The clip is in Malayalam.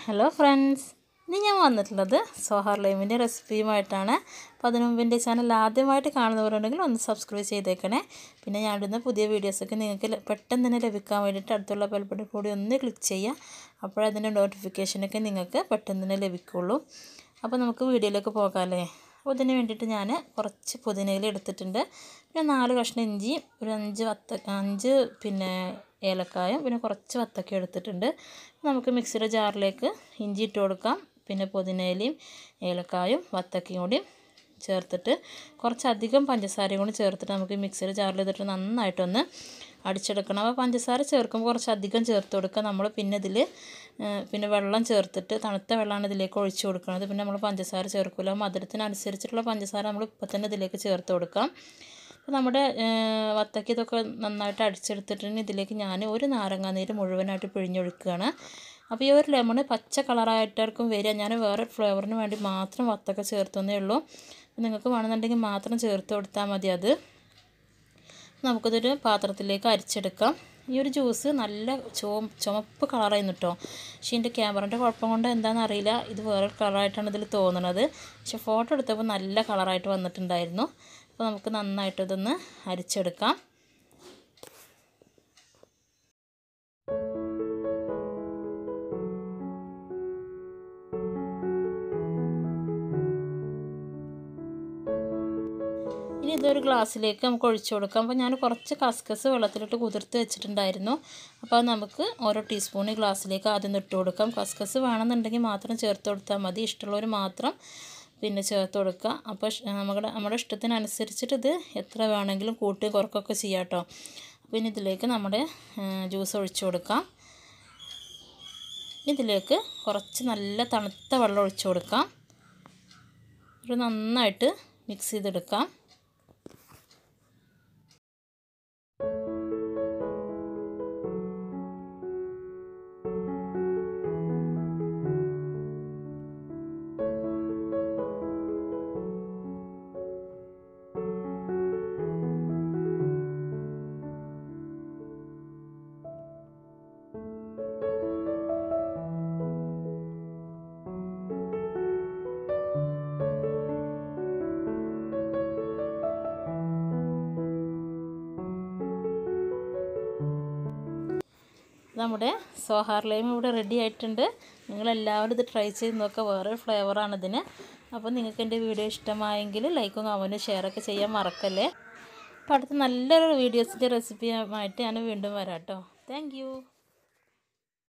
ഹലോ ഫ്രണ്ട്സ് ഇന്ന് ഞാൻ വന്നിട്ടുള്ളത് സോഹാർ ലൈമിൻ്റെ റെസിപ്പിയുമായിട്ടാണ് അപ്പോൾ അതിനു മുമ്പ് എൻ്റെ ചാനൽ ആദ്യമായിട്ട് കാണുന്നവരുണ്ടെങ്കിൽ ഒന്ന് സബ്സ്ക്രൈബ് ചെയ്തേക്കണേ പിന്നെ ഞാൻ ഇടുന്ന പുതിയ വീഡിയോസൊക്കെ നിങ്ങൾക്ക് ല- പെട്ടെന്ന് തന്നെ ലഭിക്കാൻ വേണ്ടിയിട്ട് അടുത്തുള്ള ബെൽബട്ടൺ കൂടി ഒന്ന് ക്ലിക്ക് ചെയ്യുക അപ്പോഴതിൻ്റെ നോട്ടിഫിക്കേഷനൊക്കെ നിങ്ങൾക്ക് പെട്ടെന്ന് തന്നെ ലഭിക്കുള്ളൂ അപ്പോൾ നമുക്ക് വീഡിയോയിലേക്ക് പോകാമല്ലേ അപ്പോൾ ഇതിന് വേണ്ടിയിട്ട് ഞാൻ കുറച്ച് പുതിനയില എടുത്തിട്ടുണ്ട് പിന്നെ നാല് കഷ്ണം ഇഞ്ചി ഒരു അഞ്ച് വത്ത അഞ്ച് പിന്നെ ഏലക്കായും പിന്നെ കുറച്ച് വത്തക്ക എടുത്തിട്ടുണ്ട് നമുക്ക് മിക്സിയുടെ ജാറിലേക്ക് ഇഞ്ചി ഇട്ട് കൊടുക്കാം പിന്നെ പുതിനയിലയും ഏലക്കായും വത്തക്കയും കൂടി ചേർത്തിട്ട് കുറച്ചധികം പഞ്ചസാരയും കൂടി ചേർത്തിട്ട് നമുക്ക് മിക്സിയുടെ ജാറിൽ ഇതിട്ട് നന്നായിട്ടൊന്ന് അടിച്ചെടുക്കണം അപ്പോൾ പഞ്ചസാര ചേർക്കുമ്പോൾ കുറച്ചധികം ചേർത്ത് കൊടുക്കുക നമ്മൾ പിന്നെ ഇതിൽ പിന്നെ വെള്ളം ചേർത്തിട്ട് തണുത്ത വെള്ളമാണ് ഇതിലേക്ക് ഒഴിച്ച് കൊടുക്കുന്നത് പിന്നെ നമ്മൾ പഞ്ചസാര ചേർക്കില്ല മധുരത്തിനനുസരിച്ചിട്ടുള്ള പഞ്ചസാര നമ്മൾ ഇപ്പം തന്നെ ഇതിലേക്ക് ചേർത്ത് കൊടുക്കാം അപ്പോൾ നമ്മുടെ വത്തക്ക ഇതൊക്കെ നന്നായിട്ട് അടിച്ചെടുത്തിട്ട് ഇതിലേക്ക് ഞാൻ ഒരു നാരങ്ങാ നീര് മുഴുവനായിട്ട് പിഴിഞ്ഞൊഴിക്കുകയാണ് അപ്പോൾ ഈ ഒരു ലെമൺ പച്ച കളറായിട്ടായിരിക്കും വരിക ഞാൻ വേറെ ഫ്ലേവറിന് വേണ്ടി മാത്രം വത്തക്ക ചേർത്തന്നേ ഉള്ളൂ അപ്പോൾ നിങ്ങൾക്ക് വേണമെന്നുണ്ടെങ്കിൽ മാത്രം ചേർത്ത് കൊടുത്താൽ മതി അത് നമുക്കിതൊരു പാത്രത്തിലേക്ക് അരിച്ചെടുക്കാം ഈ ഒരു ജ്യൂസ് നല്ല ചുവ ചുമപ്പ് കളറായിരുന്നു കേട്ടോ പക്ഷേ എൻ്റെ ക്യാമറൻ്റെ കുഴപ്പം കൊണ്ട് എന്താണെന്ന് അറിയില്ല ഇത് വേറെ കളറായിട്ടാണ് ഇതിൽ തോന്നുന്നത് പക്ഷെ ഫോട്ടോ എടുത്തപ്പോൾ നല്ല കളറായിട്ട് വന്നിട്ടുണ്ടായിരുന്നു അപ്പോൾ നമുക്ക് നന്നായിട്ട് ഇതൊന്ന് അരിച്ചെടുക്കാം ഇനി ഇതൊരു ഗ്ലാസ്സിലേക്ക് നമുക്ക് ഒഴിച്ചു കൊടുക്കാം അപ്പോൾ ഞാൻ കുറച്ച് കസ്കസ് വെള്ളത്തിലിട്ട് കുതിർത്ത് വെച്ചിട്ടുണ്ടായിരുന്നു അപ്പോൾ അത് നമുക്ക് ഓരോ ടീസ്പൂൺ ഈ ഗ്ലാസ്സിലേക്ക് ആദ്യം ഇട്ട് കൊടുക്കാം കസ്കസ് വേണമെന്നുണ്ടെങ്കിൽ മാത്രം ചേർത്ത് കൊടുത്താൽ മതി ഇഷ്ടമുള്ളവർ മാത്രം പിന്നെ ചേർത്ത് കൊടുക്കുക അപ്പോൾ നമ്മുടെ നമ്മുടെ ഇഷ്ടത്തിനനുസരിച്ചിട്ട് ഇത് എത്ര വേണമെങ്കിലും കൂട്ടി കുറക്കൊക്കെ ചെയ്യാം കേട്ടോ പിന്നെ ഇതിലേക്ക് നമ്മുടെ ജ്യൂസ് ഒഴിച്ചു കൊടുക്കാം ഇതിലേക്ക് കുറച്ച് നല്ല തണുത്ത വെള്ളം ഒഴിച്ചു കൊടുക്കാം ഒരു നന്നായിട്ട് മിക്സ് ചെയ്തെടുക്കാം നമ്മുടെ സോഹാർ ലൈം ഇവിടെ റെഡി ആയിട്ടുണ്ട് നിങ്ങളെല്ലാവരും ഇത് ട്രൈ ചെയ്ത് നോക്കുക വേറെ ഫ്ലേവറാണ് ഇതിന് അപ്പോൾ നിങ്ങൾക്ക് എൻ്റെ വീഡിയോ ഇഷ്ടമായെങ്കിൽ ലൈക്കും കമൻറ്റും ഷെയറൊക്കെ ചെയ്യാൻ മറക്കല്ലേ അപ്പോൾ അടുത്ത നല്ലൊരു വീഡിയോസിൻ്റെ റെസിപ്പിയുമായിട്ട് ഞാൻ വീണ്ടും വരാം കേട്ടോ താങ്ക്